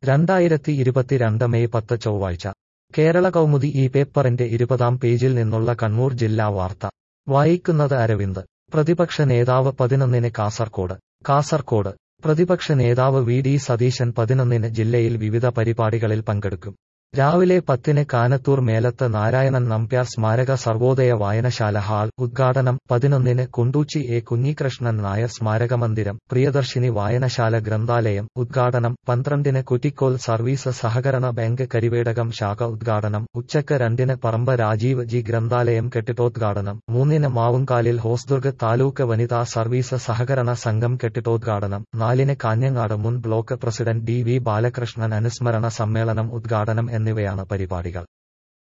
രണ്ടായിരത്തി ഇരുപത്തിരണ്ട് മെയ് പത്ത് ചൊവ്വാഴ്ച കേരള കൗമുദി ഈ പേപ്പറിന്റെ ഇരുപതാം പേജിൽ നിന്നുള്ള കണ്ണൂർ ജില്ലാ വാർത്ത വായിക്കുന്നത് അരവിന്ദ് പ്രതിപക്ഷ നേതാവ് പതിനൊന്നിന് കാസർകോട് കാസർകോട് പ്രതിപക്ഷ നേതാവ് വി ഡി സതീശൻ പതിനൊന്നിന് ജില്ലയിൽ വിവിധ പരിപാടികളിൽ പങ്കെടുക്കും രാവിലെ പത്തിന് കാനത്തൂർ മേലത്ത് നാരായണൻ നമ്പ്യാർ സ്മാരക സർവോദയ വായനശാല ഹാൾ ഉദ്ഘാടനം പതിനൊന്നിന് കുണ്ടൂച്ചി എ കുഞ്ഞികൃഷ്ണൻ നായർ സ്മാരക മന്ദിരം പ്രിയദർശിനി വായനശാല ഗ്രന്ഥാലയം ഉദ്ഘാടനം പന്ത്രണ്ടിന് കുറ്റിക്കോൽ സർവീസ് സഹകരണ ബാങ്ക് കരിവേടകം ശാഖ ഉദ്ഘാടനം ഉച്ചക്ക് രണ്ടിന് പറമ്പ രാജീവ് ജി ഗ്രന്ഥാലയം കെട്ടിടോദ്ഘാടനം മൂന്നിന് മാവുങ്കാലിൽ ഹോസ്ദുർഗ് താലൂക്ക് വനിതാ സർവീസ് സഹകരണ സംഘം കെട്ടിടോദ്ഘാടനം നാലിന് കാഞ്ഞങ്ങാട് മുൻ block president D V Balakrishnan അനുസ്മരണ സമ്മേളനം ഉദ്ഘാടനം എന്നിവയാണ് പരിപാടികൾ